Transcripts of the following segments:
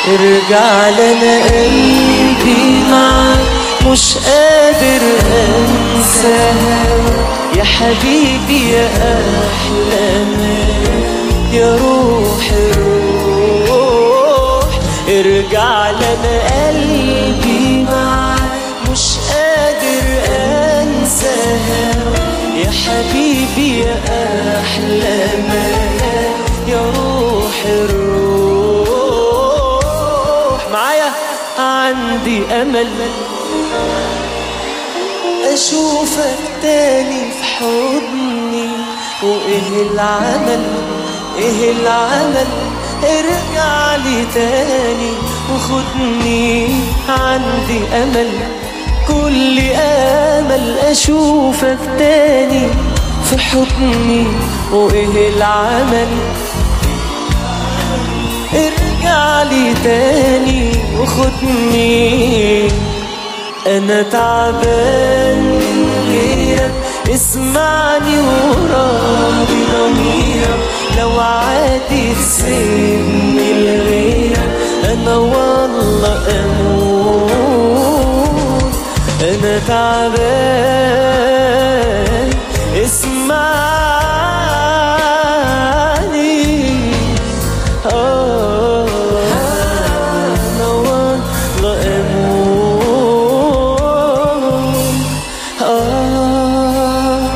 ارجع لنا قلبي معاك مش قادر انساها يا حبيبي يا احلامي يا روح الروح ارجع لنا قلبي معاك مش قادر انساها يا حبيبي يا احلامي يا روح الروح معايا عندي امل اشوفك تاني في حضني وايه العمل ايه العمل ارجع لي تاني وخدني عندي امل كل امل اشوفك تاني في حضني وايه العمل ارجع لي تاني وخدني انا تعبان من غيرك اسمعني وراضي ضميرك لو عادي تسيبني لغيرك انا والله اموت انا تعبان اسمعني آه أنا والله أموت آه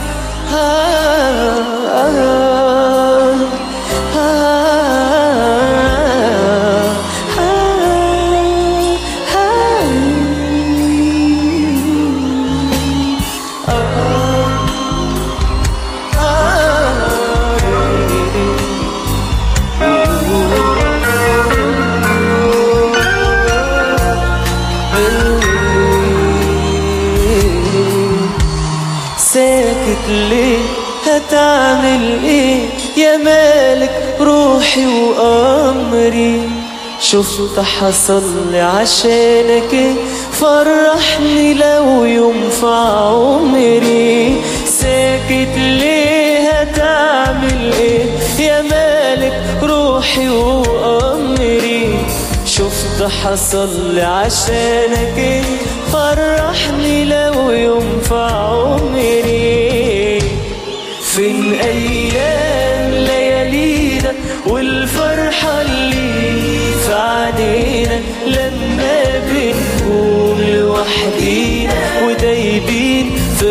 ساكت ليه هتعمل ايه يا مالك روحي وامري شفت حصل لي عشانك ايه فرحني لو يوم في عمري ساكت ليه هتعمل ايه يا مالك روحي وامري شفت حصل لي عشانك ايه فرحني لو يوم في عمري فين ايام ليالينا والفرحة اللي في عينينا لما بنكون لوحدينا ودايبين في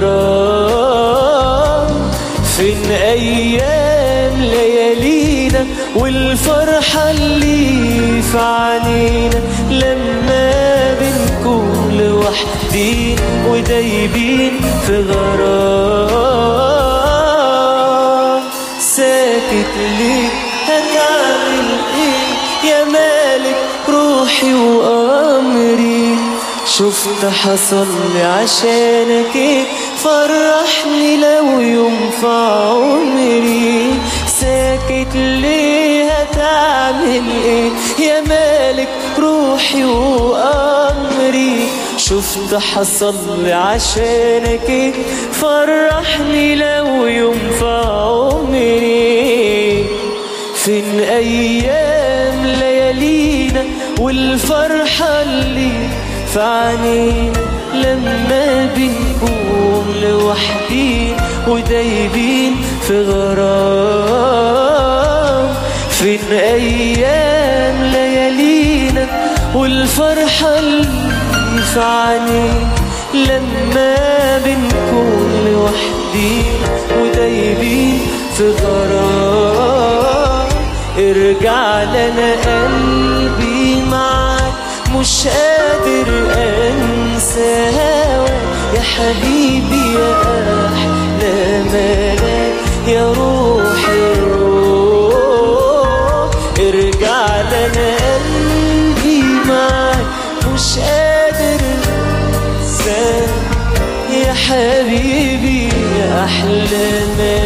غرام فين ايام ليالينا والفرحة اللي في عينينا لما بنكون لوحدين ودايبين في غرام ساكت ليه هتعمل ايه يا مالك روحي وامري شفت حصل لي عشانك ايه فرحني لو يوم في عمري ساكت ليه هتعمل ايه يا مالك روحي وامري شفت حصل لي عشانك ايه فرحني لو يوم في عمري فين ايام ليالينا والفرحة اللي في عينينا لما بنكون لوحدين ودايبين في غرام فين ايام ليالينا والفرحة اللي في عينينا لما بنكون لوحدين ودايبين في غرام ارجع لنا قلبي معاك مش قادر انسى هواك يا حبيبي يا احلى ملاك يا روح الروح ارجع لنا قلبي معاك مش قادر انسى يا حبيبي يا احلى ملاك